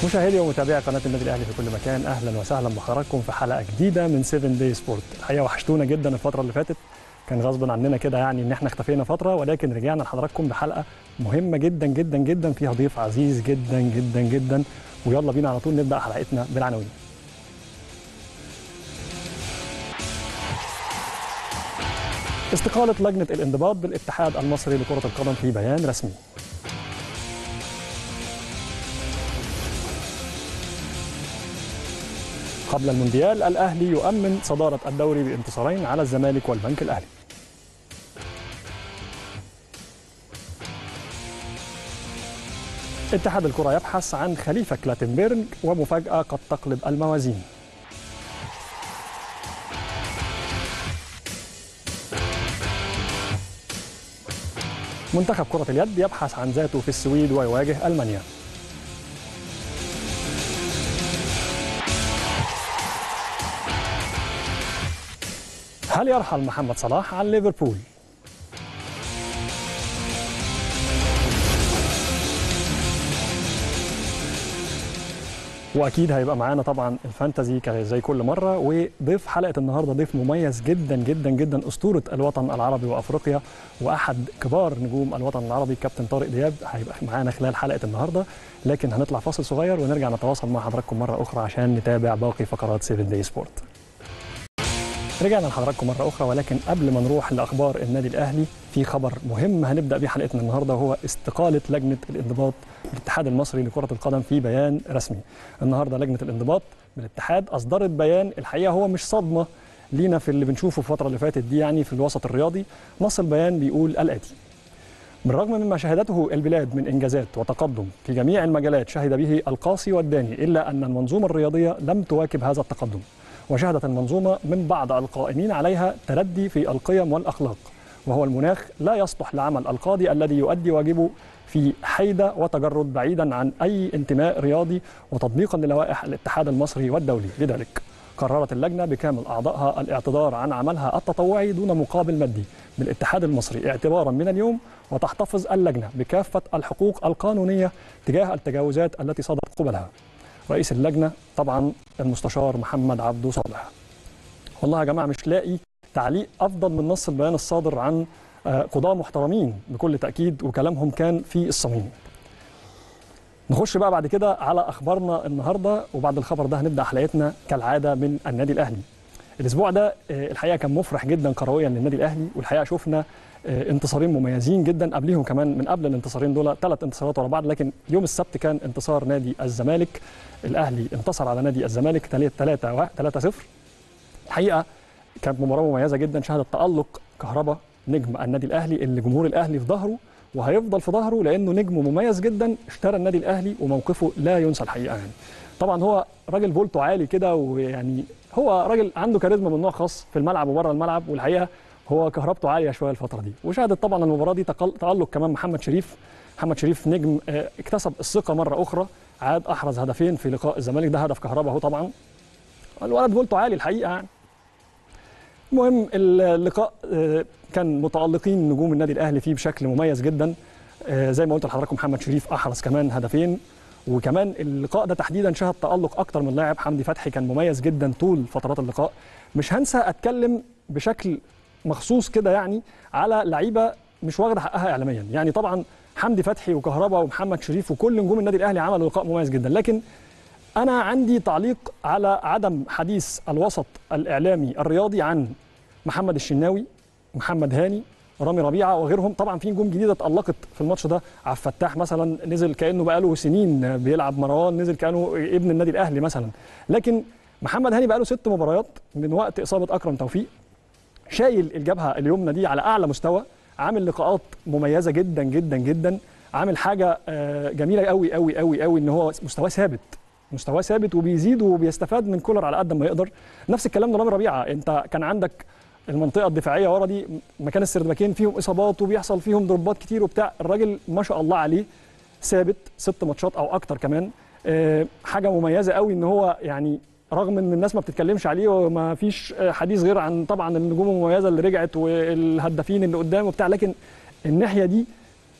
مشاهدي ومتابعي قناه النادي الاهلي في كل مكان اهلا وسهلا بحضراتكم في حلقه جديده من 7 داي سبورت الحقيقه وحشتونا جدا الفتره اللي فاتت كان غصب عننا كده يعني ان احنا اختفينا فتره ولكن رجعنا لحضراتكم بحلقه مهمه جدا جدا جدا فيها ضيف عزيز جدا جدا جدا ويلا بينا على طول نبدا حلقتنا بالعناوين استقالة لجنة الانضباط بالاتحاد المصري لكرة القدم في بيان رسمي قبل المونديال الأهلي يؤمن صدارة الدوري بانتصارين على الزمالك والبنك الأهلي اتحاد الكرة يبحث عن خليفة كلاتنبرج ومفاجأة قد تقلب الموازين منتخب كرة اليد يبحث عن ذاته في السويد ويواجه ألمانيا هل يرحل محمد صلاح عن ليفربول؟ واكيد هيبقى معانا طبعا الفانتزي زي كل مره وضيف حلقه النهارده ضيف مميز جدا جدا جدا اسطوره الوطن العربي وافريقيا واحد كبار نجوم الوطن العربي كابتن طارق دياب هيبقى معانا خلال حلقه النهارده لكن هنطلع فاصل صغير ونرجع نتواصل مع حضراتكم مره اخرى عشان نتابع باقي فقرات 7 داي سبورت. رجعنا لحضراتكم مرة أخرى ولكن قبل ما نروح لأخبار النادي الأهلي في خبر مهم هنبدأ بيه حلقتنا النهاردة وهو استقالة لجنة الانضباط بالاتحاد المصري لكرة القدم في بيان رسمي. النهاردة لجنة الانضباط بالاتحاد أصدرت بيان الحقيقة هو مش صدمة لينا في اللي بنشوفه في الفترة اللي فاتت دي يعني في الوسط الرياضي. نص البيان بيقول الآتي: بالرغم مما شهدته البلاد من انجازات وتقدم في جميع المجالات شهد به القاصي والداني الا ان المنظومه الرياضيه لم تواكب هذا التقدم وشهدت المنظومه من بعض القائمين عليها تردي في القيم والاخلاق وهو المناخ لا يصلح لعمل القاضي الذي يؤدي واجبه في حيدة وتجرد بعيدا عن أي انتماء رياضي وتطبيقا للوائح الاتحاد المصري والدولي لذلك قررت اللجنة بكامل أعضائها الاعتذار عن عملها التطوعي دون مقابل مادي بالاتحاد المصري اعتبارا من اليوم وتحتفظ اللجنة بكافة الحقوق القانونية تجاه التجاوزات التي صدرت قبلها رئيس اللجنة طبعا المستشار محمد عبده صالح والله يا جماعة مش لاقي تعليق أفضل من نص البيان الصادر عن قضاة محترمين بكل تأكيد وكلامهم كان في الصميم نخش بقى بعد كده على أخبارنا النهاردة وبعد الخبر ده هنبدأ حلقتنا كالعادة من النادي الأهلي الأسبوع ده الحقيقة كان مفرح جدا كرويا للنادي الأهلي والحقيقة شفنا انتصارين مميزين جدا قبليهم كمان من قبل الانتصارين دول ثلاث انتصارات ورا بعض لكن يوم السبت كان انتصار نادي الزمالك الاهلي انتصر على نادي الزمالك 3 3 0 الحقيقه كانت مباراه مميزه جدا شهدت تالق كهربا نجم النادي الاهلي اللي جمهور الاهلي في ظهره وهيفضل في ظهره لانه نجم مميز جدا اشترى النادي الاهلي وموقفه لا ينسى الحقيقه يعني طبعا هو راجل فولته عالي كده ويعني هو راجل عنده كاريزما من نوع خاص في الملعب وبره الملعب والحقيقه هو كهربته عاليه شويه الفتره دي وشهدت طبعا المباراه دي تالق كمان محمد شريف محمد شريف نجم اكتسب الثقه مره اخرى عاد احرز هدفين في لقاء الزمالك ده هدف كهربا اهو طبعا الولد فولته عالي الحقيقه يعني المهم اللقاء كان متالقين نجوم النادي الاهلي فيه بشكل مميز جدا زي ما قلت لحضراتكم محمد شريف احرز كمان هدفين وكمان اللقاء ده تحديدا شهد تالق اكتر من لاعب حمدي فتحي كان مميز جدا طول فترات اللقاء مش هنسى اتكلم بشكل مخصوص كده يعني على لعيبه مش واخده حقها اعلاميا يعني طبعا حمدي فتحي وكهربا ومحمد شريف وكل نجوم النادي الاهلي عملوا لقاء مميز جدا لكن انا عندي تعليق على عدم حديث الوسط الاعلامي الرياضي عن محمد الشناوي محمد هاني رامي ربيعه وغيرهم طبعا في نجوم جديده اتالقت في الماتش ده عبد الفتاح مثلا نزل كانه بقاله سنين بيلعب مروان نزل كانه ابن النادي الاهلي مثلا لكن محمد هاني بقاله ست مباريات من وقت اصابه اكرم توفيق شايل الجبهه اليمنى دي على اعلى مستوى عامل لقاءات مميزه جدا جدا جدا عامل حاجه جميله قوي قوي قوي قوي ان هو مستواه ثابت مستواه ثابت وبيزيد وبيستفاد من كولر على قد ما يقدر نفس الكلام لرامي ربيعه انت كان عندك المنطقه الدفاعيه ورا دي مكان السردباكين فيهم اصابات وبيحصل فيهم ضربات كتير وبتاع الراجل ما شاء الله عليه ثابت ست ماتشات او اكتر كمان حاجه مميزه قوي ان هو يعني رغم ان الناس ما بتتكلمش عليه وما فيش حديث غير عن طبعا النجوم المميزه اللي رجعت والهدافين اللي قدام وبتاع لكن الناحيه دي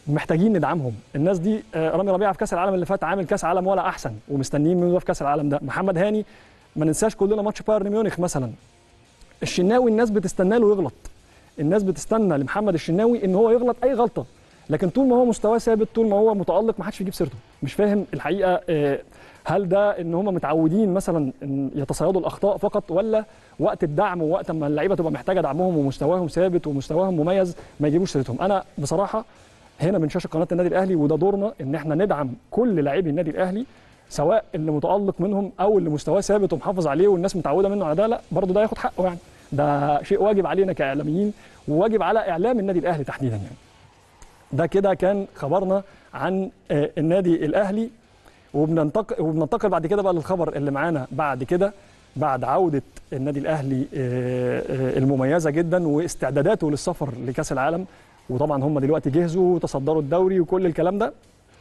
محتاجين ندعمهم الناس دي آه، رامي ربيعه في كاس العالم اللي فات عامل كاس عالم ولا احسن ومستنيين منه في كاس العالم ده محمد هاني ما ننساش كلنا ماتش بايرن ميونخ مثلا الشناوي الناس بتستنى له يغلط الناس بتستنى لمحمد الشناوي ان هو يغلط اي غلطه لكن طول ما هو مستواه ثابت طول ما هو متالق ما حدش بيجيب سيرته مش فاهم الحقيقه آه، هل ده ان هم متعودين مثلا ان يتصيدوا الاخطاء فقط ولا وقت الدعم ووقت ما اللعيبه تبقى محتاجه دعمهم ومستواهم ثابت ومستواهم مميز ما يجيبوش سيرتهم انا بصراحه هنا من شاشه قناه النادي الاهلي وده دورنا ان احنا ندعم كل لاعبي النادي الاهلي سواء اللي متالق منهم او اللي مستواه ثابت ومحافظ عليه والناس متعوده منه على ده لا برضه ده ياخد حقه يعني ده شيء واجب علينا كاعلاميين وواجب على اعلام النادي الاهلي تحديدا يعني ده كده كان خبرنا عن آه، النادي الاهلي وبننتقل وبننتقل بعد كده بقى للخبر اللي معانا بعد كده بعد عوده النادي الاهلي آه، آه، المميزه جدا واستعداداته للسفر لكاس العالم وطبعا هم دلوقتي جهزوا وتصدروا الدوري وكل الكلام ده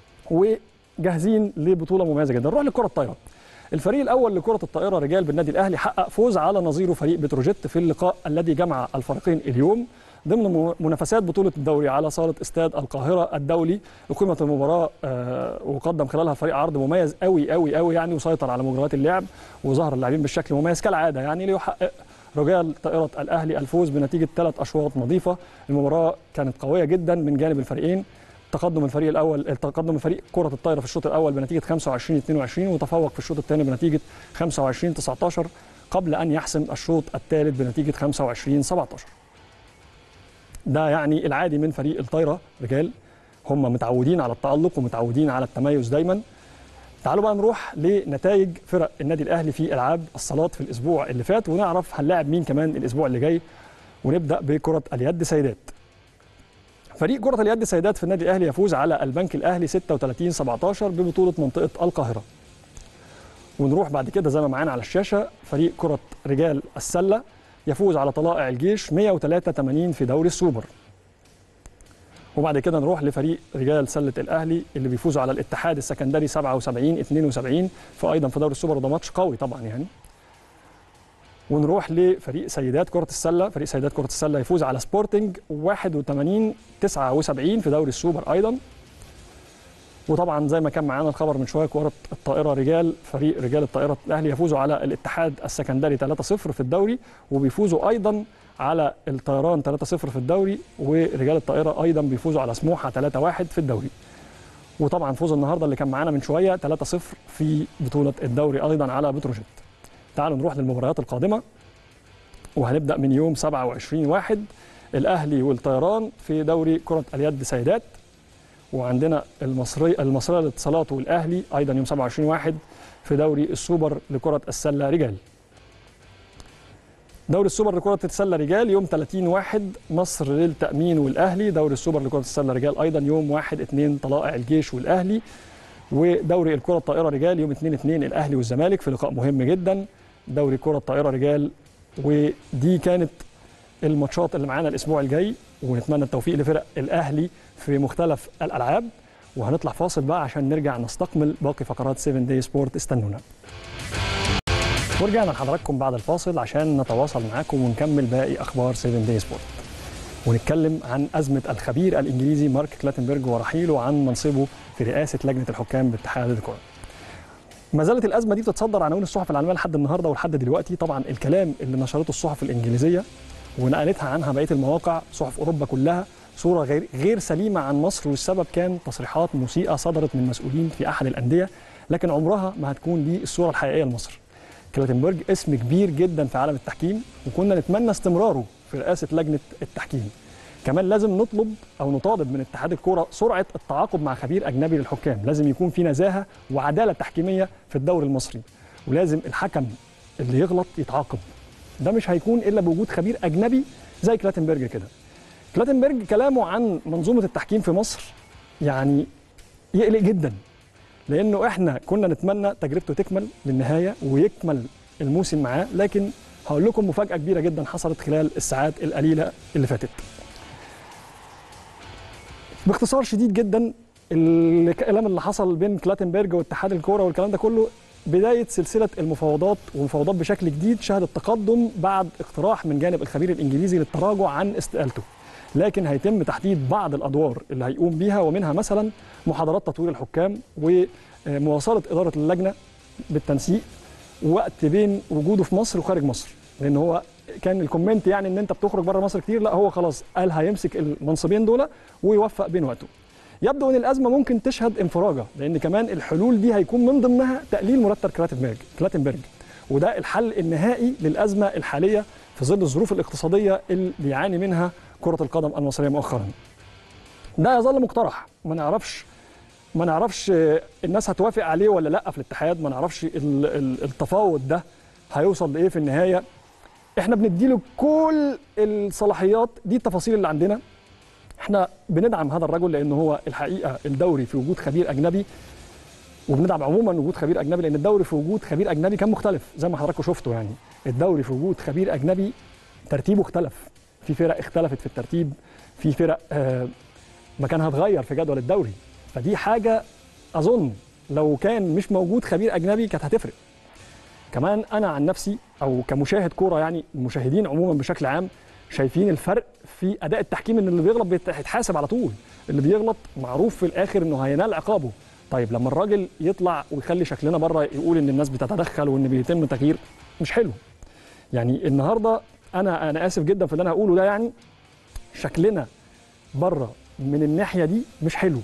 وجاهزين لبطوله مميزه جدا نروح للكره الطايره الفريق الاول لكره الطائره رجال بالنادي الاهلي حقق فوز على نظيره فريق بتروجيت في اللقاء الذي جمع الفريقين اليوم ضمن م- منافسات بطوله الدوري على صاله استاد القاهره الدولي اقيمت المباراه آه، وقدم خلالها الفريق عرض مميز قوي قوي قوي يعني وسيطر على مجريات اللعب وظهر اللاعبين بالشكل مميز كالعاده يعني ليحقق رجال طائره الاهلي الفوز بنتيجه ثلاث اشواط نظيفه المباراه كانت قويه جدا من جانب الفريقين تقدم الفريق الاول تقدم الفريق كره الطايره في الشوط الاول بنتيجه 25 22 وتفوق في الشوط الثاني بنتيجه 25 19 قبل ان يحسم الشوط الثالث بنتيجه 25 17 ده يعني العادي من فريق الطايره رجال هم متعودين على التالق ومتعودين على التميز دايما تعالوا بقى نروح لنتائج فرق النادي الاهلي في العاب الصالات في الاسبوع اللي فات ونعرف هنلاعب مين كمان الاسبوع اللي جاي ونبدا بكره اليد سيدات فريق كرة اليد سيدات في النادي الأهلي يفوز على البنك الأهلي 36 17 ببطولة منطقة القاهرة. ونروح بعد كده زي ما معانا على الشاشة فريق كرة رجال السلة يفوز على طلائع الجيش 103 80 في دوري السوبر. وبعد كده نروح لفريق رجال سلة الأهلي اللي بيفوزوا على الاتحاد السكندري 77 72 فأيضا في دوري السوبر وده ماتش قوي طبعا يعني. ونروح لفريق سيدات كرة السلة فريق سيدات كرة السلة يفوز على سبورتنج 81 79 في دوري السوبر أيضا وطبعا زي ما كان معانا الخبر من شويه كره الطائره رجال فريق رجال الطائره الاهلي يفوزوا على الاتحاد السكندري 3-0 في الدوري وبيفوزوا ايضا على الطيران 3-0 في الدوري ورجال الطائره ايضا بيفوزوا على سموحه 3-1 في الدوري وطبعا فوز النهارده اللي كان معانا من شويه 3-0 في بطوله الدوري ايضا على بتروجيت تعالوا نروح للمباريات القادمه وهنبدا من يوم 27 واحد الاهلي والطيران في دوري كره اليد سيدات وعندنا المصري المصريه للاتصالات والاهلي ايضا يوم 27 واحد في دوري السوبر لكره السله رجال دوري السوبر لكرة السلة رجال يوم 30 واحد مصر للتأمين والأهلي دوري السوبر لكرة السلة رجال أيضا يوم 1 2 طلائع الجيش والأهلي ودوري الكرة الطائرة رجال يوم 2 2 الأهلي والزمالك في لقاء مهم جدا دوري كرة الطائرة رجال ودي كانت الماتشات اللي معانا الأسبوع الجاي ونتمنى التوفيق لفرق الأهلي في مختلف الألعاب وهنطلع فاصل بقى عشان نرجع نستكمل باقي فقرات 7 داي سبورت استنونا ورجعنا لحضراتكم بعد الفاصل عشان نتواصل معاكم ونكمل باقي اخبار 7 داي سبورت ونتكلم عن ازمه الخبير الانجليزي مارك كلاتنبرج ورحيله عن منصبه في رئاسه لجنه الحكام باتحاد الكره. ما زالت الازمه دي بتتصدر عناوين الصحف العالميه لحد النهارده ولحد دلوقتي طبعا الكلام اللي نشرته الصحف الانجليزيه ونقلتها عنها بقيه المواقع صحف اوروبا كلها صوره غير غير سليمه عن مصر والسبب كان تصريحات مسيئه صدرت من مسؤولين في احد الانديه لكن عمرها ما هتكون دي الصوره الحقيقيه لمصر. كلاتنبرج اسم كبير جدا في عالم التحكيم وكنا نتمنى استمراره في رئاسه لجنه التحكيم. كمان لازم نطلب او نطالب من اتحاد الكوره سرعه التعاقد مع خبير اجنبي للحكام، لازم يكون في نزاهه وعداله تحكيميه في الدوري المصري ولازم الحكم اللي يغلط يتعاقب. ده مش هيكون الا بوجود خبير اجنبي زي كلاتنبرج كده. كلاتنبرج كلامه عن منظومه التحكيم في مصر يعني يقلق جدا لانه احنا كنا نتمنى تجربته تكمل للنهايه ويكمل الموسم معاه لكن هقول لكم مفاجاه كبيره جدا حصلت خلال الساعات القليله اللي فاتت باختصار شديد جدا الكلام اللي حصل بين كلاتنبرج واتحاد الكوره والكلام ده كله بدايه سلسله المفاوضات ومفاوضات بشكل جديد شهدت تقدم بعد اقتراح من جانب الخبير الانجليزي للتراجع عن استقالته لكن هيتم تحديد بعض الادوار اللي هيقوم بيها ومنها مثلا محاضرات تطوير الحكام ومواصله اداره اللجنه بالتنسيق وقت بين وجوده في مصر وخارج مصر لان هو كان الكومنت يعني ان انت بتخرج بره مصر كتير لا هو خلاص قال هيمسك المنصبين دول ويوفق بين وقته يبدو ان الازمه ممكن تشهد انفراجه لان كمان الحلول دي هيكون من ضمنها تقليل مرتب كلاتنبرج كلاتنبرج وده الحل النهائي للازمه الحاليه في ظل الظروف الاقتصاديه اللي بيعاني منها كره القدم المصريه مؤخرا ده يظل مقترح ما نعرفش ما نعرفش الناس هتوافق عليه ولا لا في الاتحاد ما نعرفش التفاوض ده هيوصل لايه في النهايه احنا بنديله كل الصلاحيات دي التفاصيل اللي عندنا احنا بندعم هذا الرجل لان هو الحقيقه الدوري في وجود خبير اجنبي وبندعم عموما وجود خبير اجنبي لان الدوري في وجود خبير اجنبي كان مختلف زي ما حضراتكم شفتوا يعني الدوري في وجود خبير اجنبي ترتيبه اختلف في فرق اختلفت في الترتيب في فرق آه مكانها اتغير في جدول الدوري فدي حاجه اظن لو كان مش موجود خبير اجنبي كانت هتفرق كمان انا عن نفسي او كمشاهد كوره يعني المشاهدين عموما بشكل عام شايفين الفرق في اداء التحكيم ان اللي بيغلط بيتحاسب على طول اللي بيغلط معروف في الاخر انه هينال عقابه طيب لما الراجل يطلع ويخلي شكلنا بره يقول ان الناس بتتدخل وان بيتم تغيير مش حلو يعني النهارده انا انا اسف جدا في اللي انا هقوله ده يعني شكلنا بره من الناحيه دي مش حلو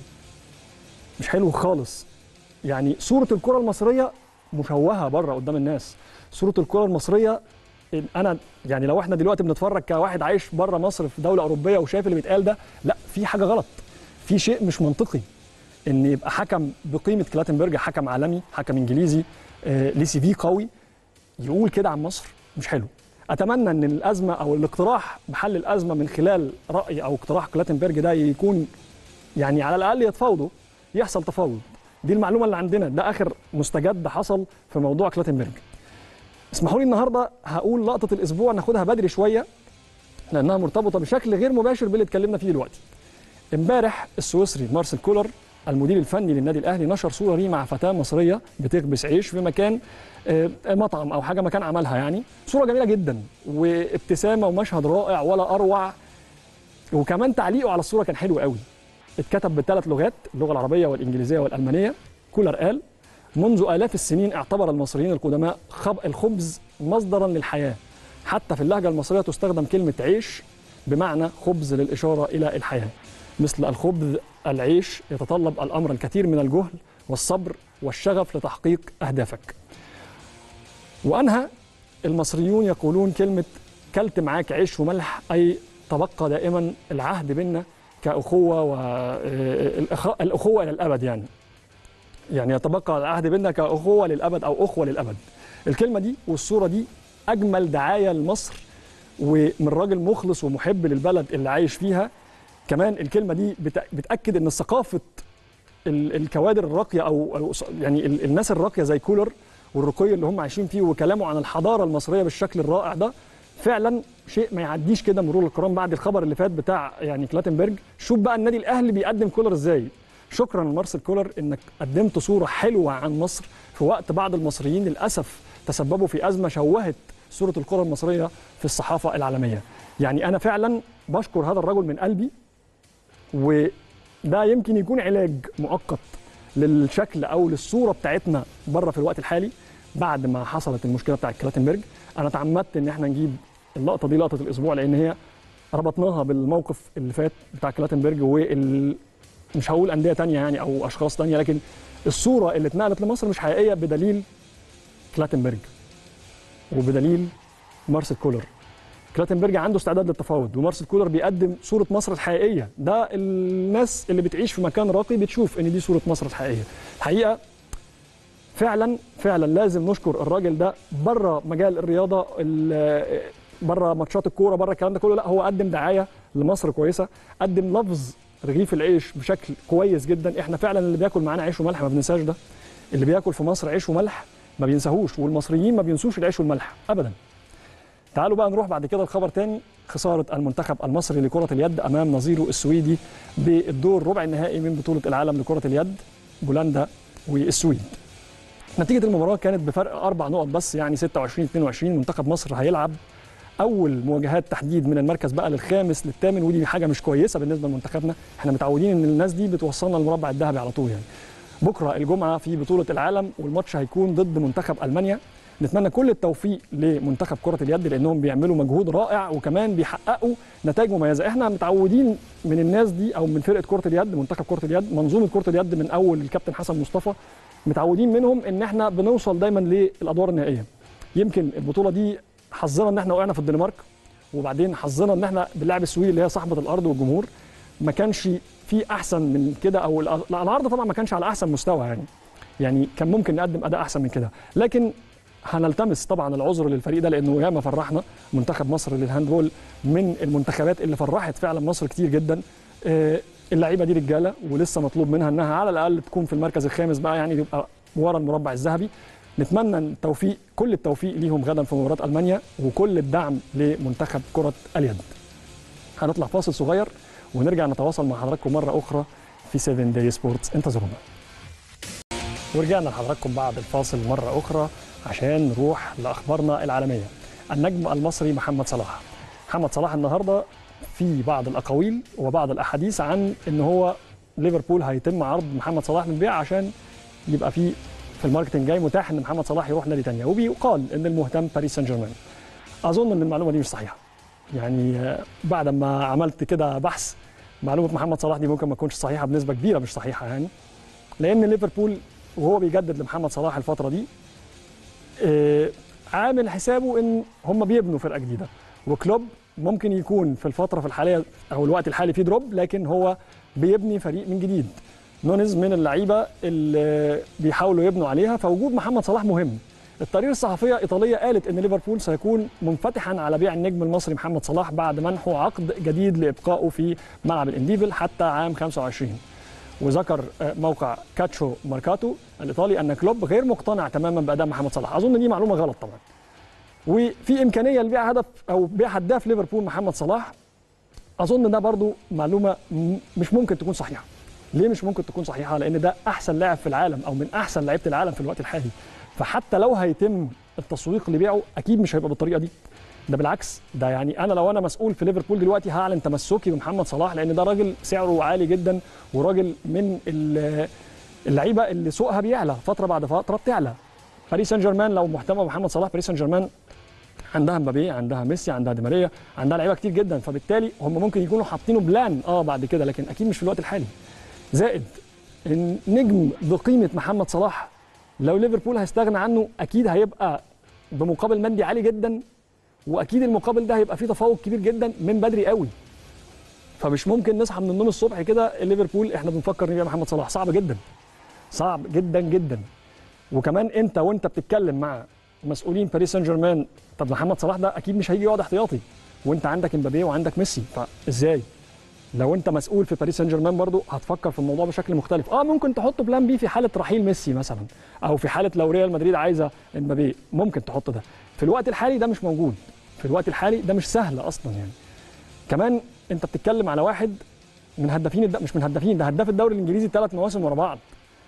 مش حلو خالص يعني صوره الكره المصريه مشوهه بره قدام الناس صوره الكره المصريه انا يعني لو احنا دلوقتي بنتفرج كواحد عايش بره مصر في دوله اوروبيه وشايف اللي بيتقال ده لا في حاجه غلط في شيء مش منطقي ان يبقى حكم بقيمه كلاتنبرج حكم عالمي حكم انجليزي آه ليه سي في قوي يقول كده عن مصر مش حلو اتمنى ان الازمه او الاقتراح بحل الازمه من خلال راي او اقتراح كلاتنبرج ده يكون يعني على الاقل يتفاوضوا يحصل تفاوض دي المعلومه اللي عندنا ده اخر مستجد حصل في موضوع كلاتنبرج اسمحوا لي النهارده هقول لقطه الاسبوع ناخدها بدري شويه لانها مرتبطه بشكل غير مباشر باللي اتكلمنا فيه دلوقتي امبارح السويسري مارسيل كولر المدير الفني للنادي الاهلي نشر صوره ليه مع فتاه مصريه بتخبز عيش في مكان مطعم او حاجه مكان عملها يعني صوره جميله جدا وابتسامه ومشهد رائع ولا اروع وكمان تعليقه على الصوره كان حلو قوي اتكتب بثلاث لغات اللغه العربيه والانجليزيه والالمانيه كولر قال منذ آلاف السنين اعتبر المصريين القدماء الخبز مصدرا للحياة حتى في اللهجة المصرية تستخدم كلمة عيش بمعنى خبز للإشارة إلى الحياة مثل الخبز العيش يتطلب الأمر الكثير من الجهل والصبر والشغف لتحقيق أهدافك وأنهى المصريون يقولون كلمة كلت معاك عيش وملح أي تبقى دائما العهد بيننا كأخوة والأخوة إلى الأبد يعني يعني يتبقى العهد بيننا كأخوة للأبد أو أخوة للأبد الكلمة دي والصورة دي أجمل دعاية لمصر ومن راجل مخلص ومحب للبلد اللي عايش فيها كمان الكلمة دي بتأكد أن ثقافة الكوادر الراقية أو يعني الناس الراقية زي كولر والرقي اللي هم عايشين فيه وكلامه عن الحضارة المصرية بالشكل الرائع ده فعلا شيء ما يعديش كده مرور الكرام بعد الخبر اللي فات بتاع يعني كلاتنبرج شوف بقى النادي الاهلي بيقدم كولر ازاي شكرا لمارسيل كولر انك قدمت صوره حلوه عن مصر في وقت بعض المصريين للاسف تسببوا في ازمه شوهت صوره الكره المصريه في الصحافه العالميه يعني انا فعلا بشكر هذا الرجل من قلبي وده يمكن يكون علاج مؤقت للشكل او للصوره بتاعتنا بره في الوقت الحالي بعد ما حصلت المشكله بتاعت كلاتنبرج انا تعمدت ان احنا نجيب اللقطه دي لقطه الاسبوع لان هي ربطناها بالموقف اللي فات بتاع كلاتنبرج وال مش هقول انديه تانية يعني او اشخاص تانية لكن الصوره اللي اتنقلت لمصر مش حقيقيه بدليل كلاتنبرج وبدليل مارسيل كولر كلاتنبرج عنده استعداد للتفاوض ومارسيل كولر بيقدم صوره مصر الحقيقيه ده الناس اللي بتعيش في مكان راقي بتشوف ان دي صوره مصر الحقيقيه الحقيقه فعلا فعلا لازم نشكر الراجل ده بره مجال الرياضه بره ماتشات الكوره بره الكلام ده كله لا هو قدم دعايه لمصر كويسه قدم لفظ رغيف العيش بشكل كويس جدا احنا فعلا اللي بياكل معانا عيش وملح ما بننساش ده اللي بياكل في مصر عيش وملح ما بينساهوش والمصريين ما بينسوش العيش والملح ابدا تعالوا بقى نروح بعد كده لخبر تاني خساره المنتخب المصري لكره اليد امام نظيره السويدي بالدور ربع النهائي من بطوله العالم لكره اليد بولندا والسويد نتيجه المباراه كانت بفرق اربع نقط بس يعني 26 22 منتخب مصر هيلعب اول مواجهات تحديد من المركز بقى للخامس للثامن ودي حاجه مش كويسه بالنسبه لمنتخبنا احنا متعودين ان الناس دي بتوصلنا للمربع الذهبي على طول يعني بكره الجمعه في بطوله العالم والماتش هيكون ضد منتخب المانيا نتمنى كل التوفيق لمنتخب كره اليد لانهم بيعملوا مجهود رائع وكمان بيحققوا نتائج مميزه احنا متعودين من الناس دي او من فرقه كره اليد منتخب كره اليد منظومه كره اليد من اول الكابتن حسن مصطفى متعودين منهم ان احنا بنوصل دايما للادوار النهائيه يمكن البطوله دي حظنا ان احنا وقعنا في الدنمارك وبعدين حظنا ان احنا بنلعب السويد اللي هي صاحبه الارض والجمهور ما كانش في احسن من كده او العرض طبعا ما كانش على احسن مستوى يعني يعني كان ممكن نقدم اداء احسن من كده لكن هنلتمس طبعا العذر للفريق ده لانه ياما فرحنا منتخب مصر للهاندبول من المنتخبات اللي فرحت فعلا مصر كتير جدا اللعيبه دي رجاله ولسه مطلوب منها انها على الاقل تكون في المركز الخامس بقى يعني يبقى ورا المربع الذهبي نتمنى التوفيق كل التوفيق ليهم غدا في مباراه المانيا وكل الدعم لمنتخب كره اليد هنطلع فاصل صغير ونرجع نتواصل مع حضراتكم مره اخرى في 7 داي سبورتس انتظرونا ورجعنا لحضراتكم بعد الفاصل مره اخرى عشان نروح لاخبارنا العالميه النجم المصري محمد صلاح محمد صلاح النهارده في بعض الاقاويل وبعض الاحاديث عن ان هو ليفربول هيتم عرض محمد صلاح للبيع عشان يبقى في في الماركتنج جاي متاح ان محمد صلاح يروح نادي ثانيه وبيقال ان المهتم باريس سان جيرمان اظن ان المعلومه دي مش صحيحه يعني بعد ما عملت كده بحث معلومه محمد صلاح دي ممكن ما تكونش صحيحه بنسبه كبيره مش صحيحه يعني لان ليفربول وهو بيجدد لمحمد صلاح الفتره دي عامل حسابه ان هم بيبنوا فرقه جديده وكلوب ممكن يكون في الفتره في الحاليه او الوقت الحالي فيه دروب لكن هو بيبني فريق من جديد نونز من اللعيبه اللي بيحاولوا يبنوا عليها فوجود محمد صلاح مهم التقارير الصحفيه ايطاليه قالت ان ليفربول سيكون منفتحا على بيع النجم المصري محمد صلاح بعد منحه عقد جديد لابقائه في ملعب الانديفل حتى عام 25 وذكر موقع كاتشو ماركاتو الايطالي ان كلوب غير مقتنع تماما باداء محمد صلاح اظن دي معلومه غلط طبعا وفي امكانيه لبيع هدف او بيع هداف ليفربول محمد صلاح اظن ده برضو معلومه مش ممكن تكون صحيحه ليه مش ممكن تكون صحيحه لان ده احسن لاعب في العالم او من احسن لعيبه العالم في الوقت الحالي فحتى لو هيتم التسويق لبيعه اكيد مش هيبقى بالطريقه دي ده بالعكس ده يعني انا لو انا مسؤول في ليفربول دلوقتي هعلن تمسكي بمحمد صلاح لان ده راجل سعره عالي جدا وراجل من اللعيبه اللي سوقها بيعلى فتره بعد فتره بتعلى باريس سان جيرمان لو مهتمه بمحمد صلاح باريس سان جيرمان عندها مبابي عندها ميسي عندها دي ماريا عندها لعيبه كتير جدا فبالتالي هم ممكن يكونوا حاطينه بلان اه بعد كده لكن اكيد مش في الوقت الحالي زائد النجم بقيمه محمد صلاح لو ليفربول هيستغنى عنه اكيد هيبقى بمقابل مادي عالي جدا واكيد المقابل ده هيبقى فيه تفوق كبير جدا من بدري قوي فمش ممكن نصحى من النوم الصبح كده ليفربول احنا بنفكر نبيع محمد صلاح صعب جدا صعب جدا جدا وكمان انت وانت بتتكلم مع مسؤولين باريس سان جيرمان طب محمد صلاح ده اكيد مش هيجي يقعد احتياطي وانت عندك امبابي وعندك ميسي فازاي لو انت مسؤول في باريس سان جيرمان برضو هتفكر في الموضوع بشكل مختلف اه ممكن تحط بلان بي في حاله رحيل ميسي مثلا او في حاله لو ريال مدريد عايزه امبابي ممكن تحط ده في الوقت الحالي ده مش موجود في الوقت الحالي ده مش سهل اصلا يعني كمان انت بتتكلم على واحد من هدافين الد... مش من هدافين ده هداف الدوري الانجليزي ثلاث مواسم ورا بعض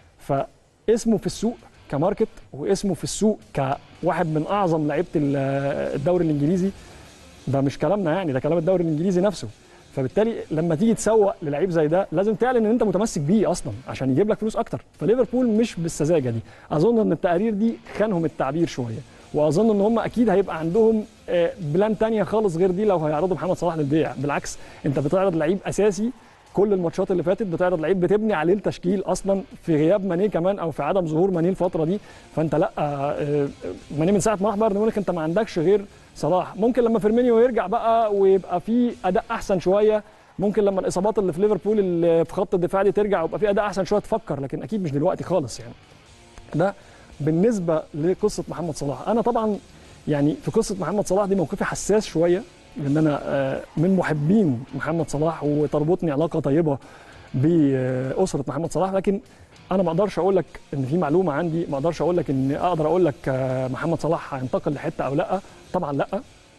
فاسمه في السوق كماركت واسمه في السوق كواحد من اعظم لعيبه الدوري الانجليزي ده مش كلامنا يعني ده كلام الدوري الانجليزي نفسه فبالتالي لما تيجي تسوق للعيب زي ده لازم تعلن ان انت متمسك بيه اصلا عشان يجيب لك فلوس اكتر فليفربول مش بالسذاجه دي اظن ان التقارير دي خانهم التعبير شويه واظن ان هم اكيد هيبقى عندهم بلان تانية خالص غير دي لو هيعرضوا محمد صلاح للبيع بالعكس انت بتعرض لعيب اساسي كل الماتشات اللي فاتت بتعرض لعيب بتبني عليه التشكيل اصلا في غياب ماني كمان او في عدم ظهور ماني الفتره دي فانت لا ماني من ساعه ما راح بايرن ميونخ انت ما عندكش غير صلاح ممكن لما فيرمينيو يرجع بقى ويبقى في اداء احسن شويه ممكن لما الاصابات اللي في ليفربول اللي في خط الدفاع دي ترجع ويبقى في اداء احسن شويه تفكر لكن اكيد مش دلوقتي خالص يعني ده بالنسبه لقصه محمد صلاح انا طبعا يعني في قصه محمد صلاح دي موقفي حساس شويه لان انا من محبين محمد صلاح وتربطني علاقه طيبه باسره محمد صلاح لكن انا ما اقدرش اقول لك ان في معلومه عندي ما اقدرش اقول لك ان اقدر اقول لك محمد صلاح هينتقل لحته او لا طبعا لا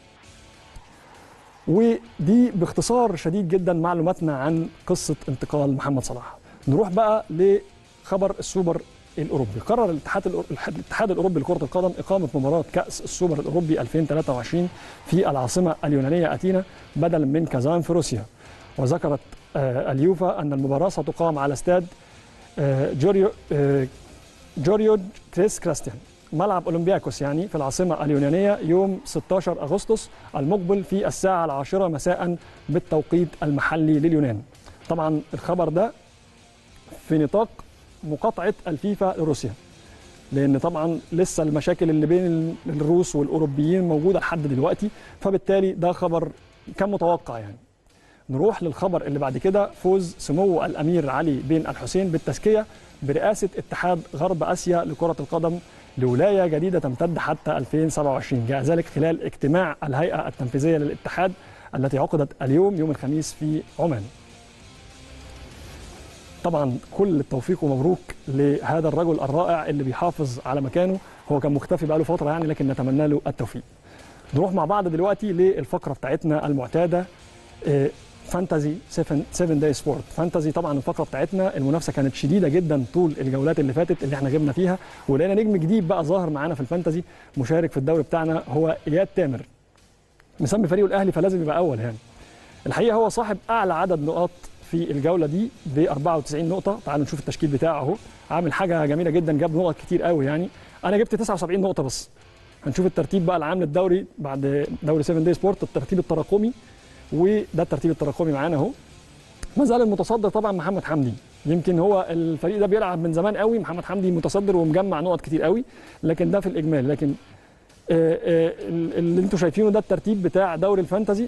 ودي باختصار شديد جدا معلوماتنا عن قصه انتقال محمد صلاح نروح بقى لخبر السوبر الاوروبي قرر الاتحاد الأور- الاتحاد الاوروبي لكره القدم اقامه مباراه كاس السوبر الاوروبي 2023 في العاصمه اليونانيه اثينا بدلا من كازان في روسيا وذكرت آه، اليوفا ان المباراه ستقام على استاد آه، جوريو آه، جوريو كريس كراستيان ملعب اولمبياكوس يعني في العاصمه اليونانيه يوم 16 اغسطس المقبل في الساعه العاشره مساء بالتوقيت المحلي لليونان. طبعا الخبر ده في نطاق مقاطعه الفيفا لروسيا. لان طبعا لسه المشاكل اللي بين الروس والاوروبيين موجوده لحد دلوقتي فبالتالي ده خبر كان متوقع يعني. نروح للخبر اللي بعد كده فوز سمو الامير علي بن الحسين بالتزكيه برئاسه اتحاد غرب اسيا لكره القدم لولايه جديده تمتد حتى 2027 جاء ذلك خلال اجتماع الهيئه التنفيذيه للاتحاد التي عقدت اليوم يوم الخميس في عمان. طبعا كل التوفيق ومبروك لهذا الرجل الرائع اللي بيحافظ على مكانه هو كان مختفي بقاله فتره يعني لكن نتمنى له التوفيق. نروح مع بعض دلوقتي للفقره بتاعتنا المعتاده آه، فانتزي 7 7 داي سبورت فانتزي طبعا الفقره بتاعتنا المنافسه كانت شديده جدا طول الجولات اللي فاتت اللي احنا غبنا فيها ولقينا نجم جديد بقى ظاهر معانا في الفانتزي مشارك في الدوري بتاعنا هو اياد تامر مسمي فريقه الاهلي فلازم يبقى اول يعني الحقيقه هو صاحب اعلى عدد نقاط في الجوله دي ب 94 نقطه تعالوا نشوف التشكيل بتاعه اهو عامل حاجه جميله جدا جاب نقط كتير قوي يعني انا جبت 79 نقطه بس هنشوف الترتيب بقى العام للدوري بعد دوري 7 داي سبورت الترتيب التراكمي وده الترتيب التراكمي معانا اهو ما زال المتصدر طبعا محمد حمدي يمكن هو الفريق ده بيلعب من زمان قوي محمد حمدي متصدر ومجمع نقط كتير قوي لكن ده في الاجمال لكن آه، آه، اللي انتم شايفينه ده الترتيب بتاع دوري الفانتزي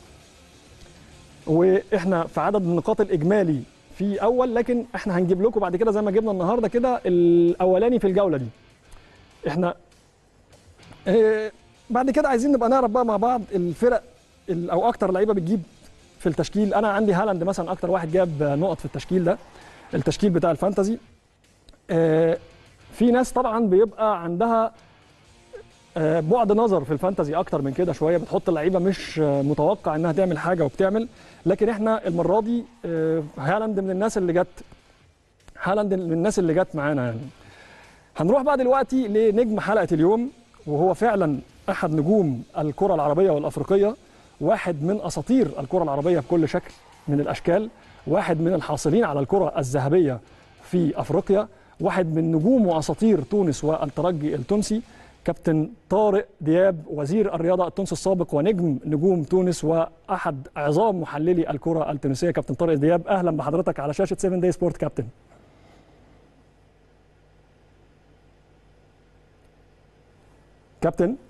واحنا في عدد النقاط الاجمالي في اول لكن احنا هنجيب لكم بعد كده زي ما جبنا النهارده كده الاولاني في الجوله دي احنا آه، بعد كده عايزين نبقى نعرف بقى مع بعض الفرق ال- او اكتر لعيبه بتجيب في التشكيل انا عندي هالاند مثلا اكتر واحد جاب نقط في التشكيل ده التشكيل بتاع الفانتزي آه، في ناس طبعا بيبقى عندها آه، بعد نظر في الفانتزي اكتر من كده شويه بتحط اللعيبه مش آه، متوقع انها تعمل حاجه وبتعمل لكن احنا المره دي آه، هالاند من الناس اللي جت هالاند من الناس اللي جت معانا يعني هنروح بقى دلوقتي لنجم حلقه اليوم وهو فعلا احد نجوم الكره العربيه والافريقيه واحد من اساطير الكره العربيه بكل شكل من الاشكال واحد من الحاصلين على الكره الذهبيه في افريقيا واحد من نجوم واساطير تونس والترجي التونسي كابتن طارق دياب وزير الرياضه التونسي السابق ونجم نجوم تونس واحد عظام محللي الكره التونسيه كابتن طارق دياب اهلا بحضرتك على شاشه 7 داي سبورت كابتن كابتن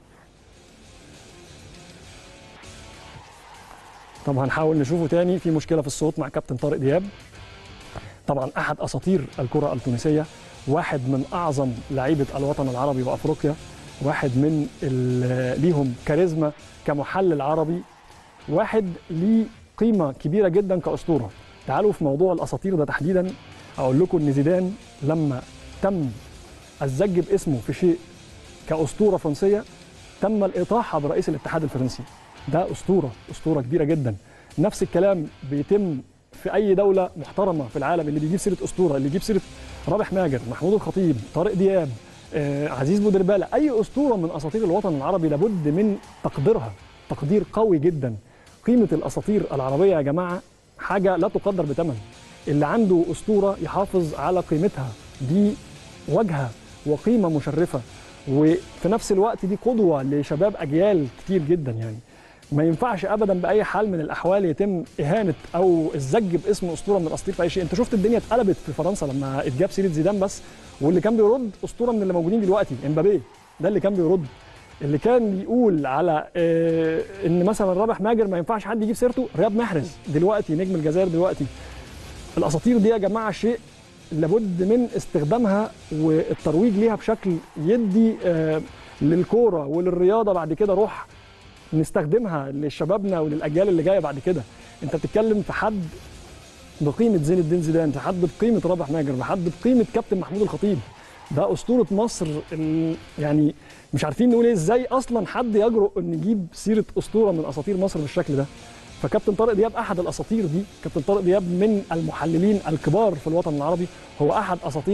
طب هنحاول نشوفه تاني في مشكله في الصوت مع كابتن طارق دياب طبعا احد اساطير الكره التونسيه واحد من اعظم لعيبه الوطن العربي وافريقيا واحد من ال- ليهم كاريزما كمحلل عربي واحد ليه قيمه كبيره جدا كاسطوره تعالوا في موضوع الاساطير ده تحديدا اقول لكم ان زيدان لما تم الزج باسمه في شيء كاسطوره فرنسيه تم الاطاحه برئيس الاتحاد الفرنسي ده اسطوره اسطوره كبيره جدا نفس الكلام بيتم في اي دوله محترمه في العالم اللي بيجيب سيره اسطوره اللي يجيب سيره رابح ماجر محمود الخطيب طارق دياب آه، عزيز بودربالة اي اسطوره من اساطير الوطن العربي لابد من تقديرها تقدير قوي جدا قيمه الاساطير العربيه يا جماعه حاجه لا تقدر بثمن اللي عنده اسطوره يحافظ على قيمتها دي واجهه وقيمه مشرفه وفي نفس الوقت دي قدوه لشباب اجيال كتير جدا يعني ما ينفعش ابدا باي حال من الاحوال يتم اهانه او الزج باسم اسطوره من الاساطير في اي شيء انت شفت الدنيا اتقلبت في فرنسا لما اتجاب سيره زيدان بس واللي كان بيرد اسطوره من اللي موجودين دلوقتي امبابي ده اللي كان بيرد اللي كان بيقول على آه ان مثلا رابح ماجر ما ينفعش حد يجيب سيرته رياض محرز دلوقتي نجم الجزائر دلوقتي الاساطير دي يا جماعه شيء لابد من استخدامها والترويج ليها بشكل يدي آه للكوره وللرياضه بعد كده روح نستخدمها لشبابنا وللاجيال اللي جايه بعد كده انت بتتكلم في حد بقيمه زين الدين زيدان في حد بقيمه رابح ماجر في حد بقيمه كابتن محمود الخطيب ده اسطوره مصر ال- يعني مش عارفين نقول ايه ازاي اصلا حد يجرؤ ان يجيب سيره اسطوره من اساطير مصر بالشكل ده فكابتن طارق دياب احد الاساطير دي كابتن طارق دياب من المحللين الكبار في الوطن العربي هو احد اساطير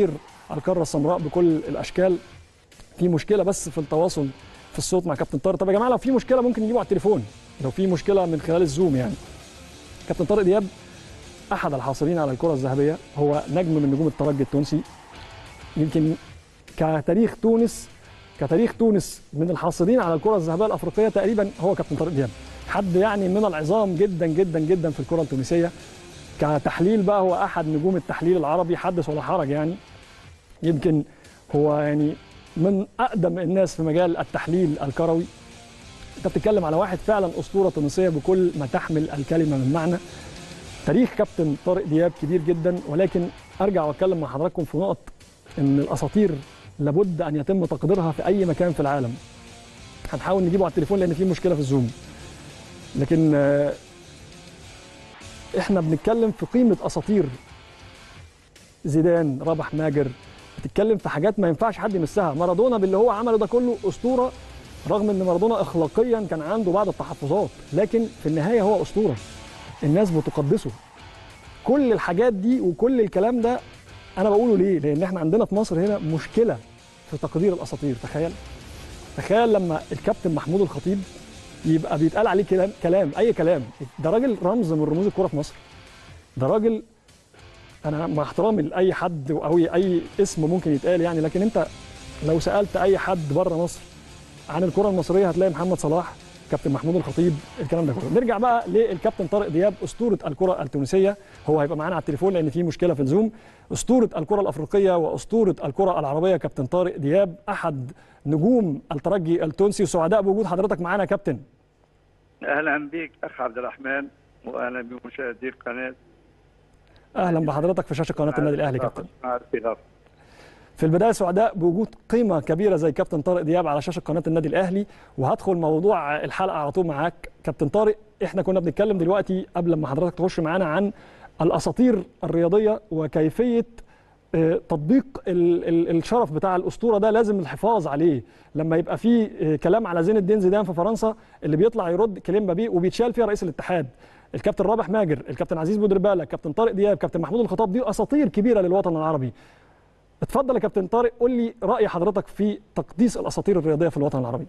القاره السمراء بكل الاشكال في مشكله بس في التواصل في الصوت مع كابتن طارق طب يا جماعه لو في مشكله ممكن نجيبه على التليفون لو في مشكله من خلال الزوم يعني كابتن طارق دياب احد الحاصلين على الكره الذهبيه هو نجم من نجوم الترجي التونسي يمكن كتاريخ تونس كتاريخ تونس من الحاصلين على الكره الذهبيه الافريقيه تقريبا هو كابتن طارق دياب حد يعني من العظام جدا جدا جدا في الكره التونسيه كتحليل بقى هو احد نجوم التحليل العربي حدث ولا حرج يعني يمكن هو يعني من اقدم الناس في مجال التحليل الكروي انت بتتكلم على واحد فعلا اسطوره تونسيه بكل ما تحمل الكلمه من معنى تاريخ كابتن طارق دياب كبير جدا ولكن ارجع واتكلم مع حضراتكم في نقط ان الاساطير لابد ان يتم تقديرها في اي مكان في العالم هنحاول نجيبه على التليفون لان في مشكله في الزوم لكن آه، احنا بنتكلم في قيمه اساطير زيدان رابح ماجر بتتكلم في حاجات ما ينفعش حد يمسها مارادونا باللي هو عمله ده كله اسطوره رغم ان مارادونا اخلاقيا كان عنده بعض التحفظات لكن في النهايه هو اسطوره الناس بتقدسه كل الحاجات دي وكل الكلام ده انا بقوله ليه لان احنا عندنا في مصر هنا مشكله في تقدير الاساطير تخيل تخيل لما الكابتن محمود الخطيب يبقى بيتقال عليه كلام كلام اي كلام ده راجل رمز من رموز الكوره في مصر ده راجل انا مع احترامي لاي حد او اي اسم ممكن يتقال يعني لكن انت لو سالت اي حد بره مصر عن الكره المصريه هتلاقي محمد صلاح كابتن محمود الخطيب الكلام ده كله نرجع بقى للكابتن طارق دياب اسطوره الكره التونسيه هو هيبقى معانا على التليفون لان في مشكله في الزوم اسطوره الكره الافريقيه واسطوره الكره العربيه كابتن طارق دياب احد نجوم الترجي التونسي وسعداء بوجود حضرتك معانا يا كابتن اهلا بك اخ عبد الرحمن واهلا بمشاهدي القناه اهلا بحضرتك في شاشه قناه النادي الاهلي كابتن مع الصغار في البدايه سعداء بوجود قيمه كبيره زي كابتن طارق دياب على شاشه قناه النادي الاهلي وهدخل موضوع الحلقه على طول معاك كابتن طارق احنا كنا بنتكلم دلوقتي قبل ما حضرتك تخش معانا عن الاساطير الرياضيه وكيفيه آه، تطبيق ال- ال- الشرف بتاع الاسطوره ده لازم الحفاظ عليه لما يبقى في آه، كلام على زين الدين زيدان في فرنسا اللي بيطلع يرد كلمه بيه وبيتشال فيها رئيس الاتحاد الكابتن رابح ماجر الكابتن عزيز بودربالة كابتن طارق دياب كابتن محمود الخطاب دي اساطير كبيره للوطن العربي اتفضل يا كابتن طارق قول لي راي حضرتك في تقديس الاساطير الرياضيه في الوطن العربي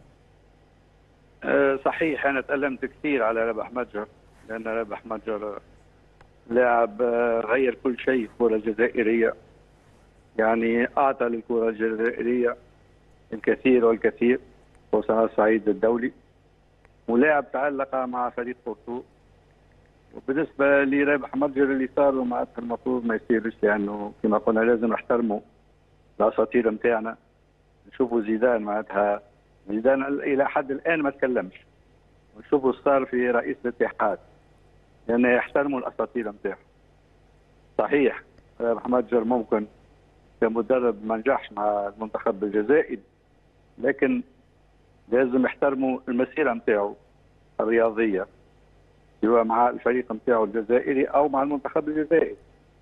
أه، صحيح انا تالمت كثير على ربح متجر لان ربح متجر لاعب أه، غير كل شيء في الكره الجزائريه يعني اعطى للكره الجزائريه الكثير والكثير خصوصا على الصعيد الدولي ولاعب تعلق مع فريق بورتو وبالنسبه لرابح متجر اللي صار معناتها المفروض ما يصيرش لانه كما قلنا لازم نحترموا الاساطير نتاعنا نشوفوا زيدان معناتها زيدان الى حد الان ما تكلمش ونشوفوا صار في رئيس الاتحاد لان يحترموا الاساطير نتاعهم صحيح محمد جر ممكن كمدرب ما نجحش مع المنتخب الجزائري لكن لازم يحترموا المسيره نتاعو الرياضيه سواء مع الفريق نتاعو الجزائري او مع المنتخب الجزائري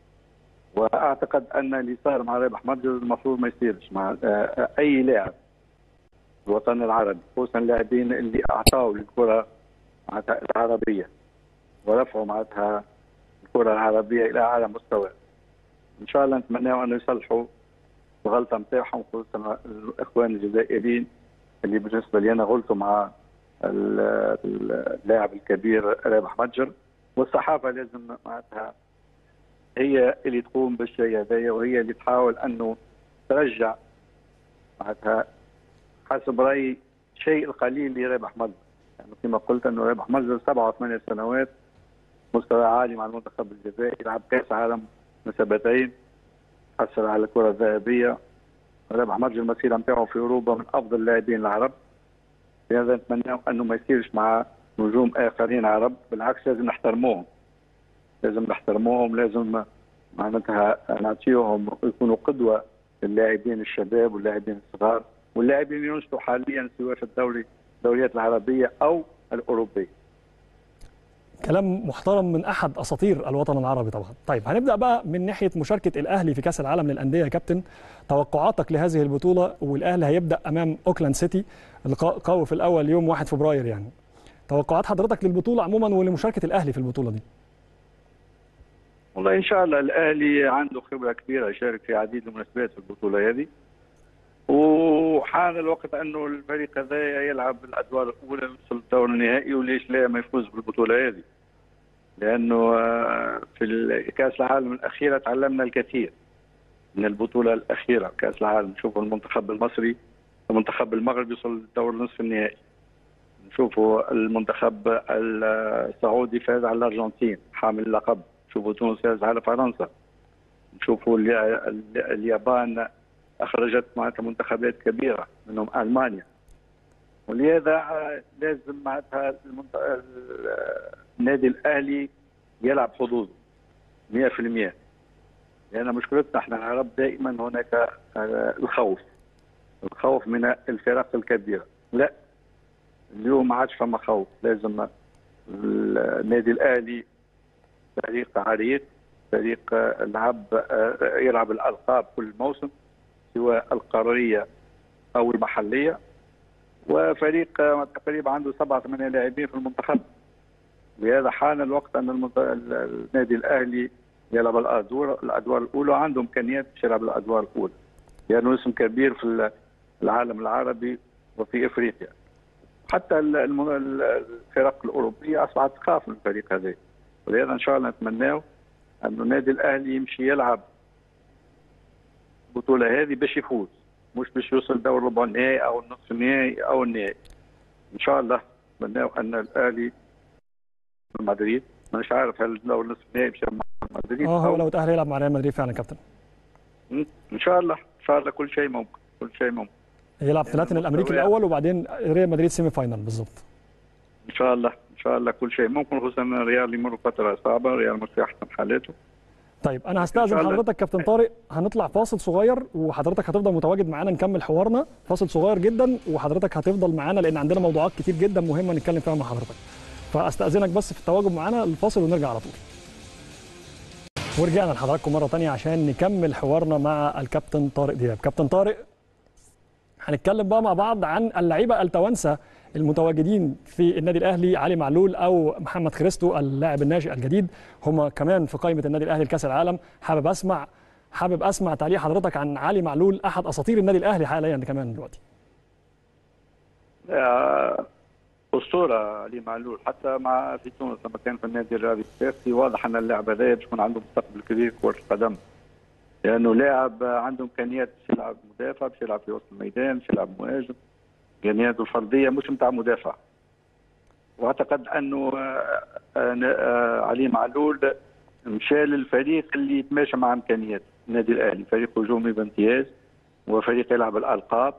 واعتقد ان اللي صار مع رابح متجر المفروض ما يصيرش مع آه، اي لاعب في الوطن العربي خصوصا اللاعبين اللي اعطاوا للكره معناتها العربيه ورفعوا معناتها الكره العربيه الى اعلى مستوى ان شاء الله نتمنى انه يصلحوا الغلطه نتاعهم خصوصا الاخوان الجزائريين اللي بالنسبه لي انا غلطوا مع ال- اللاعب الكبير رابح متجر والصحافه لازم معناتها هي اللي تقوم بالشيء هذايا وهي اللي تحاول انه ترجع معناتها حسب رايي شيء القليل لرابح متجر يعني كما قلت انه رابح متجر سبع وثمان سنوات مستوى عالي مع المنتخب الجزائري لعب كاس عالم مسابقتين حصل على الكره الذهبيه رابح متجر المسيره نتاعو في اوروبا من افضل اللاعبين العرب لهذا نتمنى انه ما يصيرش مع نجوم اخرين عرب بالعكس لازم نحترموهم لازم نحترموهم لازم معناتها نعطيهم يكونوا قدوه للاعبين الشباب واللاعبين الصغار واللاعبين اللي ينشطوا حاليا سواء في الدوري الدوريات العربيه او الاوروبيه. كلام محترم من احد اساطير الوطن العربي طبعا طيب هنبدا بقى من ناحيه مشاركه الاهلي في كاس العالم للانديه يا كابتن توقعاتك لهذه البطوله والاهلي هيبدا امام اوكلاند سيتي اللقاء قوي في الاول يوم 1 فبراير يعني توقعات حضرتك للبطوله عموما ولمشاركه الاهلي في البطوله دي والله ان شاء الله الاهلي عنده خبره كبيره يشارك في عديد المناسبات في البطوله هذه وحان الوقت انه الفريق هذا يلعب الادوار الاولى ويوصل الدور النهائي وليش لا ما يفوز بالبطوله هذه لانه في كاس العالم الاخيره تعلمنا الكثير من البطوله الاخيره كاس العالم نشوف المنتخب المصري المنتخب المغربي يوصل للدور نصف النهائي نشوفوا المنتخب السعودي فاز على الارجنتين حامل اللقب نشوفوا تونس فاز على فرنسا نشوفوا اليابان اخرجت معناتها منتخبات كبيره منهم المانيا ولهذا لازم معناتها النادي الاهلي يلعب حظوظه 100% لان مشكلتنا احنا العرب دائما هناك الخوف الخوف من الفرق الكبيره لا اليوم ما عادش فما خوف لازم النادي الاهلي فريق عريق فريق لعب يلعب الالقاب كل موسم سواء القاريه او المحليه وفريق تقريبا عنده سبعه ثمانيه لاعبين في المنتخب لهذا حان الوقت ان المنت... النادي الاهلي يلعب الادوار الادوار الاولى وعنده امكانيات باش يلعب الادوار الاولى لانه يعني اسم كبير في العالم العربي وفي افريقيا حتى الفرق الاوروبيه اصبحت تخاف من الفريق هذا ولهذا ان شاء الله نتمناه انه النادي الاهلي يمشي يلعب البطوله هذه باش يفوز مش باش يوصل دور ربع النهائي او النصف النهائي او النهائي ان شاء الله نتمناه ان الاهلي مدريد مش عارف هل لو نصف النهائي مش مع مدريد اه هو لو تاهل يلعب مع ريال مدريد فعلا كابتن ان شاء الله ان شاء الله كل شيء ممكن كل شيء ممكن يلعب في لاتين الامريكي الاول وبعدين ريال مدريد سيمي فاينال بالظبط ان شاء الله ان شاء الله كل شيء ممكن خصوصا ريال يمر فتره صعبه ريال مش في احسن حالاته طيب انا هستاذن حضرتك كابتن طارق هنطلع فاصل صغير وحضرتك هتفضل متواجد معانا نكمل حوارنا فاصل صغير جدا وحضرتك هتفضل معانا لان عندنا موضوعات كتير جدا مهمه نتكلم فيها مع حضرتك فاستاذنك بس في التواجد معانا الفاصل ونرجع على طول ورجعنا لحضراتكم مره ثانيه عشان نكمل حوارنا مع الكابتن طارق دياب كابتن طارق هنتكلم بقى مع بعض عن اللعيبه التوانسه المتواجدين في النادي الاهلي علي معلول او محمد خريستو اللاعب الناشئ الجديد هم كمان في قائمه النادي الاهلي لكاس العالم حابب اسمع حابب اسمع تعليق حضرتك عن علي معلول احد اساطير النادي الاهلي حاليا كمان دلوقتي اسطوره علي معلول حتى مع في تونس لما كان في النادي الرياضي السياسي واضح ان اللاعب هذا باش يكون عنده مستقبل كبير في كره القدم لانه لاعب عنده امكانيات باش يلعب مدافع باش يلعب في وسط الميدان باش يلعب مهاجم امكانياته الفرديه مش نتاع مدافع واعتقد انه علي معلول مشى للفريق اللي يتماشى مع امكانيات النادي الاهلي فريق هجومي بامتياز وفريق يلعب الالقاب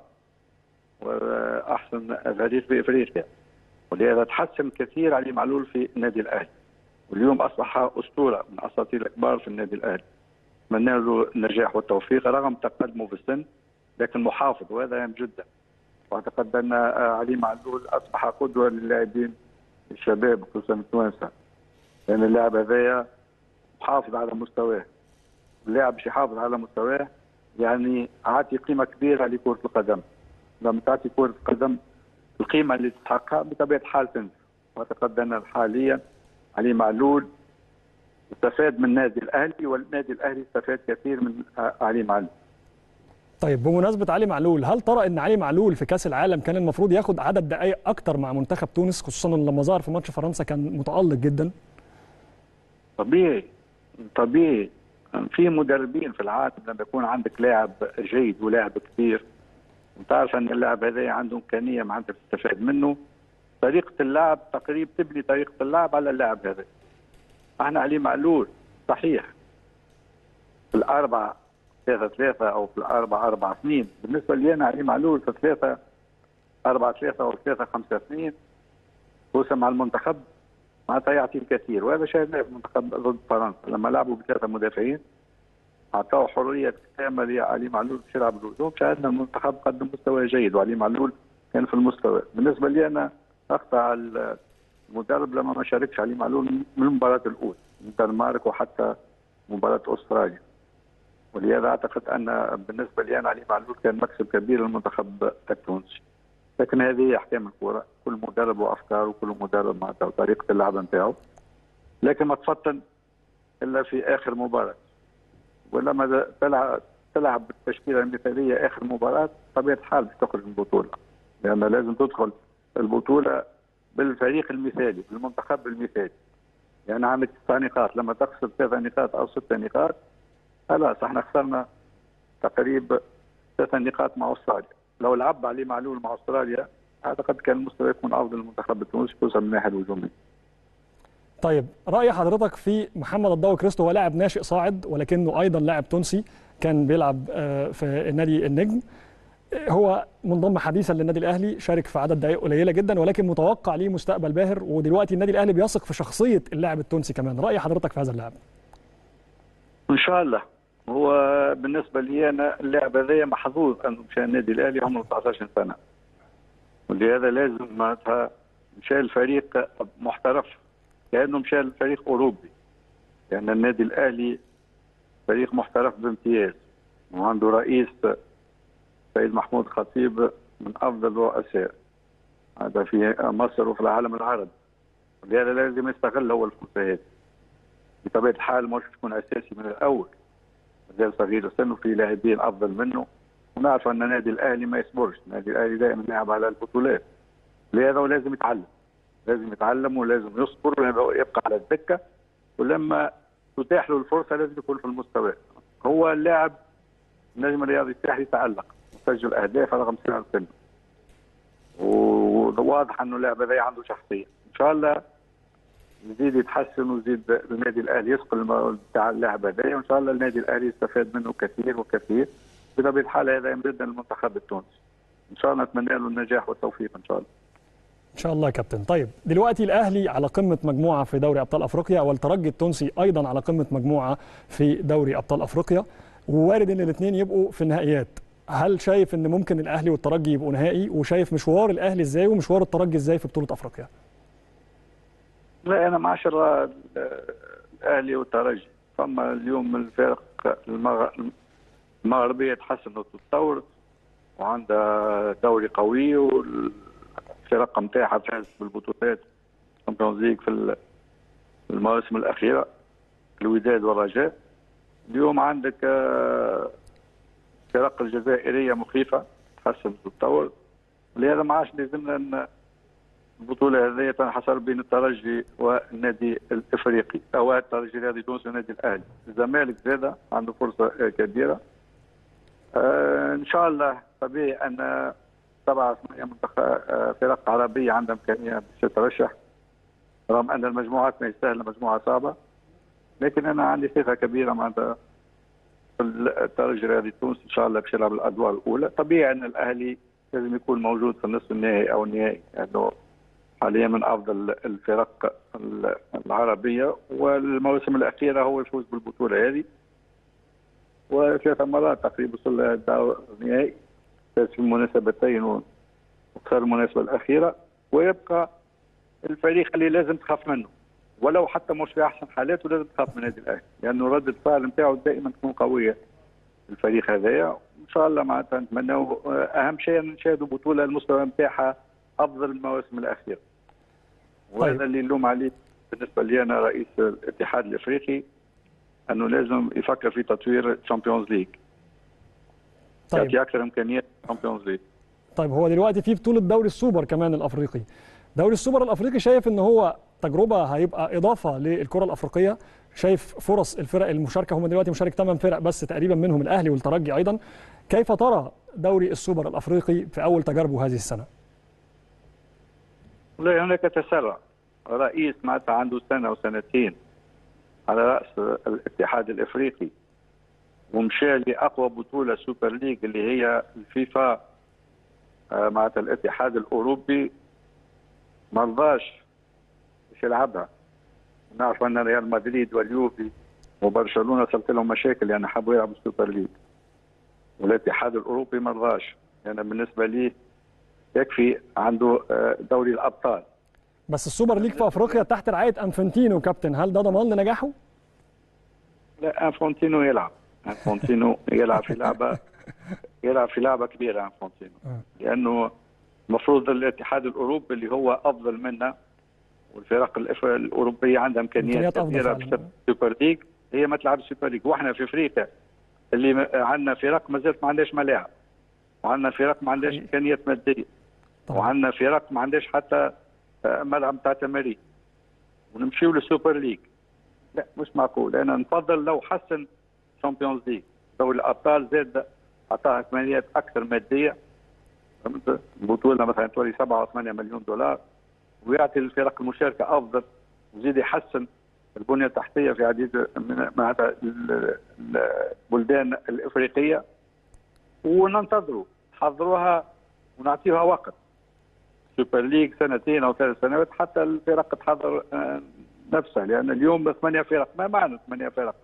واحسن فريق في افريقيا ولهذا تحسن كثير علي معلول في النادي الاهلي واليوم اصبح اسطوره من اساطير الكبار في النادي الاهلي نتمنى له النجاح والتوفيق رغم تقدمه في السن لكن محافظ وهذا هام جدا واعتقد ان علي معلول اصبح قدوه للاعبين الشباب خصوصا التوانسه لان اللاعب هذايا محافظ على مستواه اللاعب باش يحافظ على مستواه يعني عاطي قيمه كبيره لكره القدم لما تعطي كره القدم القيمه اللي تستحقها بطبيعه الحال تنزل واعتقد ان حاليا علي معلول استفاد من النادي الاهلي والنادي الاهلي استفاد كثير من علي معلول طيب بمناسبه علي معلول هل ترى ان علي معلول في كاس العالم كان المفروض ياخد عدد دقائق اكتر مع منتخب تونس خصوصا لما ظهر في ماتش فرنسا كان متالق جدا طبيعي طبيعي في مدربين في العالم لما يكون عندك لاعب جيد ولاعب كبير وتعرف ان اللاعب هذا عنده امكانيه معناتها تستفاد منه طريقه اللعب تقريبا تبني طريقه اللعب على اللاعب هذا احنا علي معلول صحيح في الاربعه ثلاثة ثلاثة أو في الأربعة أربع اثنين بالنسبة لي أنا علي معلول في ثلاثة أربعة ثلاثة أو ثلاثة خمسة اثنين خصوصا مع المنتخب معناتها يعطي الكثير وهذا شاهدناه في المنتخب ضد فرنسا لما لعبوا بثلاثة مدافعين أعطاه حرية كاملة لعلي معلول باش يلعب الهجوم شاهدنا المنتخب قدم مستوى جيد وعلي معلول كان في المستوى بالنسبة لي أنا أقطع المدرب لما ما شاركش علي معلول من المباراة الأولى من الدنمارك وحتى مباراة أستراليا ولهذا اعتقد ان بالنسبه لي انا علي معلول كان مكسب كبير للمنتخب التونسي لكن هذه هي احكام الكره كل مدرب وافكاره وكل مدرب معناتها وطريقه اللعب نتاعو لكن ما تفطن الا في اخر مباراه ولما تلعب تلعب بالتشكيله المثاليه اخر مباراه طبيعه الحال باش تخرج من البطوله لان لازم تدخل البطوله بالفريق المثالي بالمنتخب المثالي يعني عندك تسع نقاط لما تخسر ثلاثة نقاط او ست نقاط خلاص احنا خسرنا تقريبا ثلاث نقاط مع استراليا لو لعب عليه معلول مع استراليا اعتقد كان المستوى يكون افضل المنتخب التونسي خصوصا من الناحيه الهجوميه طيب راي حضرتك في محمد الضوء كريستو هو لاعب ناشئ صاعد ولكنه ايضا لاعب تونسي كان بيلعب في نادي النجم هو منضم حديثا للنادي الاهلي شارك في عدد دقائق قليله جدا ولكن متوقع ليه مستقبل باهر ودلوقتي النادي الاهلي بيثق في شخصيه اللاعب التونسي كمان راي حضرتك في هذا اللاعب ان شاء الله هو بالنسبه لي انا اللاعب هذا محظوظ انه مشى النادي الاهلي عمره 19 سنه ولهذا لازم معناتها مشى الفريق محترف كانه مشى الفريق اوروبي لان يعني النادي الاهلي فريق محترف بامتياز وعنده رئيس سيد محمود خطيب من افضل الرؤساء هذا في مصر وفي العالم العربي ولهذا لازم يستغل هو الفرصه هذه بطبيعه الحال مش تكون اساسي من الاول مازال صغير السن وفي لاعبين افضل منه ونعرف ان النادي الاهلي ما يصبرش النادي الاهلي دائما يلعب على البطولات لهذا ولازم يتعلم لازم يتعلم ولازم يصبر ويبقى على الدكه ولما تتاح له الفرصه لازم يكون في المستوى هو اللاعب النجم الرياضي الساحلي يتالق يسجل اهداف رغم صغر سنه وواضح انه اللاعب هذا عنده شخصيه ان شاء الله يزيد يتحسن ويزيد النادي الاهلي يسقل بتاع اللاعب هذا وان شاء الله النادي الاهلي يستفاد منه كثير وكثير بطبيعه الحال هذا يمدد المنتخب التونسي ان شاء الله نتمنى له النجاح والتوفيق ان شاء الله ان شاء الله يا كابتن طيب دلوقتي الاهلي على قمه مجموعه في دوري ابطال افريقيا والترجي التونسي ايضا على قمه مجموعه في دوري ابطال افريقيا ووارد ان الاثنين يبقوا في النهائيات هل شايف ان ممكن الاهلي والترجي يبقوا نهائي وشايف مشوار الاهلي ازاي ومشوار الترجي ازاي في بطوله افريقيا لا انا معاشر الاهلي والترجي فما اليوم الفرق المغربيه تحسنت وتطورت وعندها دوري قوي والفرق نتاعها فازت بالبطولات الشامبيونز ليج في المواسم الاخيره الوداد والرجاء اليوم عندك الفرق الجزائريه مخيفه تحسنت وتطور لهذا ما عادش لازمنا ان البطوله هذه تنحصر بين الترجي والنادي الافريقي او الترجي الرياضي تونس والنادي الاهلي الزمالك زاد عنده فرصه كبيره آه ان شاء الله طبيعي ان سبعة ثمانية منتخب فرق عربية عندها إمكانية باش تترشح رغم أن المجموعات ما يستاهل مجموعة صعبة لكن أنا عندي ثقة كبيرة معناتها في الترجي الرياضي التونسي إن شاء الله باش يلعب الأدوار الأولى طبيعي أن الأهلي لازم يكون موجود في النصف النهائي أو النهائي لأنه حاليا من افضل الفرق العربيه والمواسم الاخيره هو يفوز بالبطوله هذه وثلاث مرات تقريبا وصل الدور النهائي فاز في المناسبتين وخسر المناسبه الاخيره ويبقى الفريق اللي لازم تخاف منه ولو حتى مش في احسن حالاته لازم تخاف من النادي الاهلي لانه رده الفعل نتاعو دائما تكون قويه الفريق هذايا وان شاء الله معناتها نتمنوا اهم شيء نشاهدوا بطوله المستوى نتاعها افضل المواسم الاخيره وهذا طيب. اللي نلوم عليه بالنسبه لي انا رئيس الاتحاد الافريقي انه لازم يفكر في تطوير الشامبيونز ليج طيب. يعطي اكثر امكانيات الشامبيونز ليج طيب هو دلوقتي في بطوله دوري السوبر كمان الافريقي دوري السوبر الافريقي شايف ان هو تجربه هيبقى اضافه للكره الافريقيه شايف فرص الفرق المشاركه هم دلوقتي مشارك 8 فرق بس تقريبا منهم الاهلي والترجي ايضا كيف ترى دوري السوبر الافريقي في اول تجاربه هذه السنه لا هناك تسرع رئيس معناتها عنده سنه وسنتين على راس الاتحاد الافريقي ومشى لاقوى بطوله سوبر ليج اللي هي الفيفا معناتها الاتحاد الاوروبي ما رضاش باش يلعبها نعرف ان ريال مدريد واليوفي وبرشلونه صارت لهم مشاكل يعني حبوا يلعبوا السوبر ليج والاتحاد الاوروبي ما رضاش يعني بالنسبه لي يكفي عنده دوري الابطال بس السوبر ليج في افريقيا تحت رعايه انفنتينو كابتن هل ده ضمان لنجاحه؟ لا انفونتينو يلعب انفونتينو يلعب في لعبه يلعب في لعبه كبيره انفونتينو لانه المفروض الاتحاد الاوروبي اللي هو افضل منا والفرق الأف- الاوروبيه عندها امكانيات إمكانيات أفضل كبيره فعلاً. بسبب السوبر ليج هي ما تلعبش السوبر ليج واحنا في افريقيا اللي م- عندنا فرق ما زالت ما عندهاش ملاعب وعندنا فرق ما عندهاش حقيقي. امكانيات ماديه طبعا وعندنا فرق ما عندهاش حتى آه، ملعب تاع تمارين ونمشيو للسوبر ليج لا مش معقول انا نفضل لو حسن شامبيونز ليج لو الابطال زاد اعطاها امكانيات اكثر ماديه فهمت البطوله مثلا تولي 7 او 8 مليون دولار ويعطي الفرق المشاركه افضل وزيد يحسن البنيه التحتيه في عديد من معناتها ال- ال- البلدان الافريقيه وننتظروا نحضروها ونعطيها وقت سوبر ليج سنتين او ثلاث سنوات حتى الفرق تحضر آه، نفسها لان اليوم ثمانيه فرق ما معنى ثمانيه فرق؟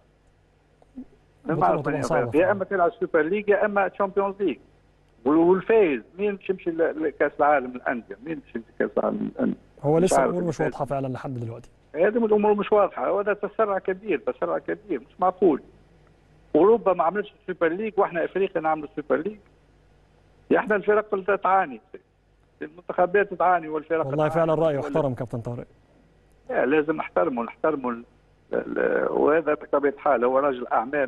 ما بطولة معنى طبعاً ثمانيه صعبة فرق؟ يا فعلاً. اما تلعب سوبر ليج يا اما تشامبيونز ليج والفايز مين باش يمشي ل- لكاس العالم للانديه؟ مين باش يمشي لكاس العالم للانديه؟ هو مش لسه عارف الامور مش الفايز. واضحه فعلا لحد دلوقتي هذه الامور مش واضحه وهذا تسرع كبير تسرع كبير مش معقول اوروبا ما عملتش السوبر ليج واحنا افريقيا نعمل السوبر ليج يا احنا الفرق اللي تعاني المنتخبات تعاني والفرق والله تعاني. فعلا راي ولا- يحترم كابتن طارق لا لازم نحترمه نحترمه ال- ال- وهذا بطبيعه الحال هو رجل اعمال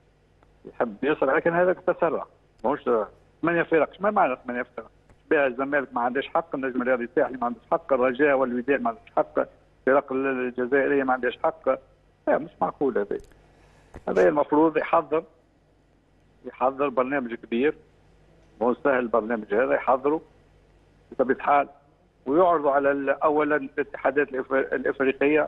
يحب يسرع لكن هذا تسرع ماهوش ثمانيه فرق ما معنى ثمانيه فرق؟ بها الزمالك ما عندهاش حق النجم الرياضي الساحلي ما عندهش حق الرجاء والوداد ما عندهش حق الفرق الجزائريه ما عندهاش حق لا مش معقول هذا هذا المفروض يحضر يحضر برنامج كبير مو سهل البرنامج هذا يحضره بطبيعه الحال ويعرضوا على ال- اولا الاتحادات الإف- الافريقيه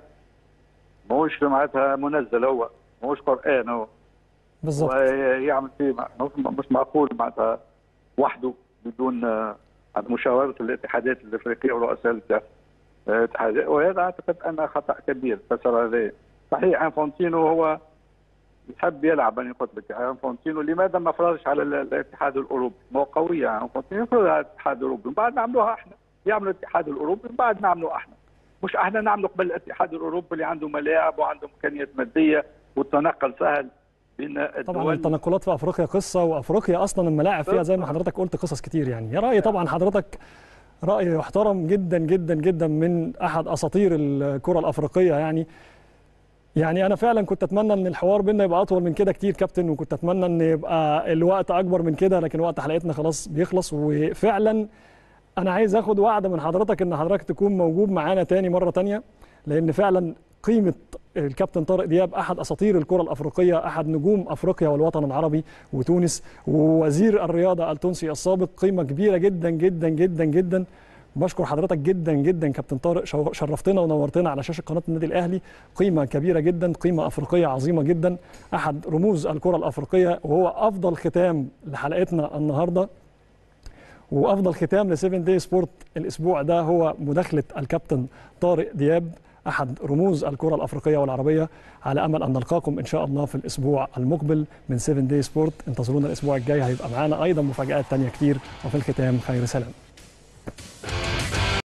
ماهوش معناتها منزل هو ماهوش قران هو بالظبط ويعمل فيه مع- مش معقول معناتها وحده بدون آه، مشاوره الاتحادات الافريقيه ورؤساء الات- الاتحادات وهذا اعتقد انه خطا كبير فسر هذا صحيح انفونتينو هو يحب يلعب انا قلت لك انفونتينو لماذا ما فرضش على ال- الاتحاد الاوروبي؟ ما هو قويه انفونتينو يفرض على الاتحاد الاوروبي ومن بعد نعملوها احنا يعملوا الاتحاد الاوروبي ومن بعد نعملوا احنا مش احنا نعملوا قبل الاتحاد الاوروبي اللي عنده ملاعب وعنده امكانيات ماديه والتنقل سهل بين طبعا الدول التنقلات في افريقيا قصه وافريقيا اصلا الملاعب فيها زي ما حضرتك قلت قصص كتير يعني يا راي طبعا حضرتك راي يحترم جدا جدا جدا من احد اساطير الكره الافريقيه يعني يعني انا فعلا كنت اتمنى ان الحوار بينا يبقى اطول من كده كتير كابتن وكنت اتمنى ان يبقى الوقت اكبر من كده لكن وقت حلقتنا خلاص بيخلص وفعلا انا عايز اخد وعد من حضرتك ان حضرتك تكون موجود معانا تاني مره تانيه لان فعلا قيمه الكابتن طارق دياب احد اساطير الكره الافريقيه احد نجوم افريقيا والوطن العربي وتونس ووزير الرياضه التونسي السابق قيمه كبيره جدا جدا جدا جدا بشكر حضرتك جدا جدا كابتن طارق شو- شرفتنا ونورتنا على شاشه قناه النادي الاهلي قيمه كبيره جدا قيمه افريقيه عظيمه جدا احد رموز الكره الافريقيه وهو افضل ختام لحلقتنا النهارده وافضل ختام ل 7 داي سبورت الاسبوع ده هو مداخله الكابتن طارق دياب احد رموز الكره الافريقيه والعربيه على امل ان نلقاكم ان شاء الله في الاسبوع المقبل من 7 داي سبورت انتظرونا الاسبوع الجاي هيبقى معانا ايضا مفاجات تانية كتير وفي الختام خير سلام